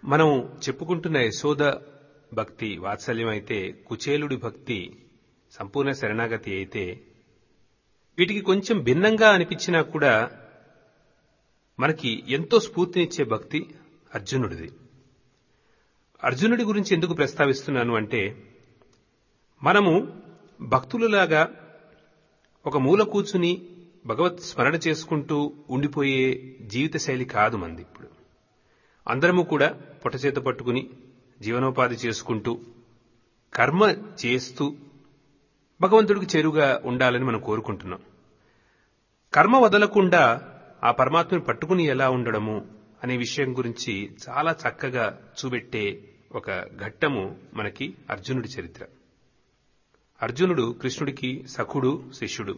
మనం చెప్పుకుంటున్న యశోద భక్తి వాత్సల్యం అయితే కుచేలుడి భక్తి సంపూర్ణ శరణాగతి అయితే వీటికి కొంచెం భిన్నంగా అనిపించినా కూడా మనకి ఎంతో స్ఫూర్తినిచ్చే భక్తి అర్జునుడిది అర్జునుడి గురించి ఎందుకు ప్రస్తావిస్తున్నాను అంటే మనము భక్తులలాగా ఒక మూల కూర్చుని భగవత్ స్మరణ చేసుకుంటూ ఉండిపోయే జీవిత శైలి కాదు మంది ఇప్పుడు అందరము కూడా పొట్టచేత పట్టుకుని జీవనోపాధి చేసుకుంటూ కర్మ చేస్తూ భగవంతుడికి చేరుగా ఉండాలని మనం కోరుకుంటున్నాం కర్మ వదలకుండా ఆ పరమాత్మని పట్టుకుని ఎలా ఉండడము అనే విషయం గురించి చాలా చక్కగా చూపెట్టే ఒక ఘట్టము మనకి అర్జునుడి చరిత్ర అర్జునుడు కృష్ణుడికి సఖుడు శిష్యుడు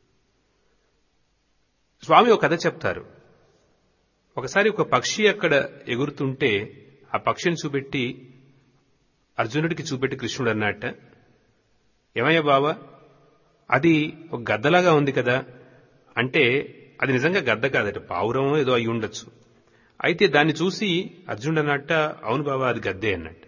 స్వామి ఒక కథ చెప్తారు ఒకసారి ఒక పక్షి అక్కడ ఎగురుతుంటే ఆ పక్షిని చూపెట్టి అర్జునుడికి చూపెట్టి కృష్ణుడు అన్నట్ట ఏమయ్యా బావా అది ఒక గద్దలాగా ఉంది కదా అంటే అది నిజంగా గద్ద కాదట పావురమో ఏదో అయి ఉండొచ్చు అయితే దాన్ని చూసి అర్జునుడు అన్నట్ట అవును బావా అది గద్దే అన్నట్టు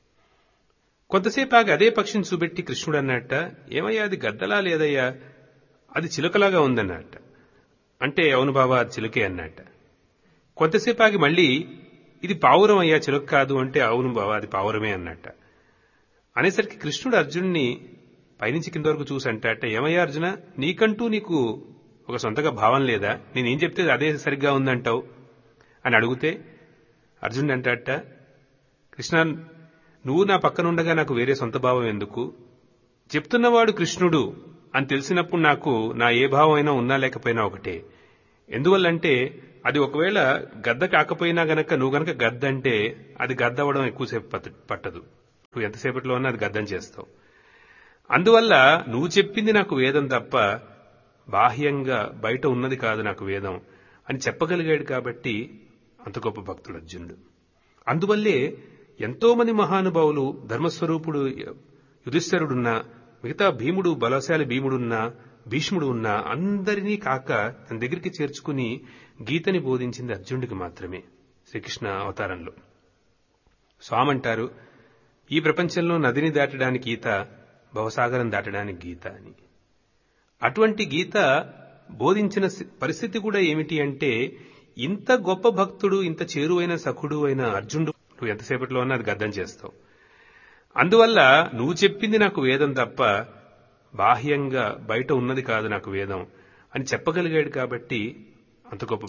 కొంతసేపు ఆగి అదే పక్షిని చూపెట్టి కృష్ణుడు అన్నట్ట ఏమయ్యా అది గద్దలా లేదయ్యా అది చిలుకలాగా ఉందన్నట్ట అంటే అవును బావా అది చిలుకే అన్నట్ట కొంతసేపు ఆగి మళ్ళీ ఇది పావురం అయ్యా చిలుక కాదు అంటే అవును బావా అది పావురమే అన్నట్ట అనేసరికి కృష్ణుడు అర్జునుడిని పైనుంచి కింద వరకు చూసి అంటాట ఏమయ్యా అర్జున నీకంటూ నీకు ఒక సొంతగా భావం లేదా నేనేం చెప్తే అదే సరిగ్గా ఉందంటావు అని అడిగితే అర్జునుడు అంటాట కృష్ణ నువ్వు నా పక్కనుండగా నాకు వేరే సొంత భావం ఎందుకు చెప్తున్నవాడు కృష్ణుడు అని తెలిసినప్పుడు నాకు నా ఏ భావం అయినా ఉన్నా లేకపోయినా ఒకటే ఎందువల్లంటే అది ఒకవేళ గద్ద కాకపోయినా గనక నువ్వు గనక గద్ద అంటే అది గద్ద అవ్వడం ఎక్కువసేపు పట్టదు నువ్వు ఎంతసేపట్లో ఉన్నా అది గద్దం చేస్తావు అందువల్ల నువ్వు చెప్పింది నాకు వేదం తప్ప బాహ్యంగా బయట ఉన్నది కాదు నాకు వేదం అని చెప్పగలిగాడు కాబట్టి అంత గొప్ప భక్తుడు అర్జునుడు అందువల్లే ఎంతో మంది మహానుభావులు ధర్మస్వరూపుడు యుధిష్ఠరుడున్నా మిగతా భీముడు బలశాలి భీముడున్నా భీష్ముడు ఉన్నా అందరినీ కాక తన దగ్గరికి చేర్చుకుని గీతని బోధించింది అర్జునుడికి మాత్రమే శ్రీకృష్ణ అవతారంలో స్వామంటారు ఈ ప్రపంచంలో నదిని దాటడానికి ఈత భవసాగరం దాటడానికి గీత అని అటువంటి గీత బోధించిన పరిస్థితి కూడా ఏమిటి అంటే ఇంత గొప్ప భక్తుడు ఇంత చేరువైన సఖుడు అయిన అర్జునుడు నువ్వు ఎంతసేపట్లో ఉన్నా అది గద్దం చేస్తావు అందువల్ల నువ్వు చెప్పింది నాకు వేదం తప్ప బాహ్యంగా బయట ఉన్నది కాదు నాకు వేదం అని చెప్పగలిగాడు కాబట్టి అంత గొప్ప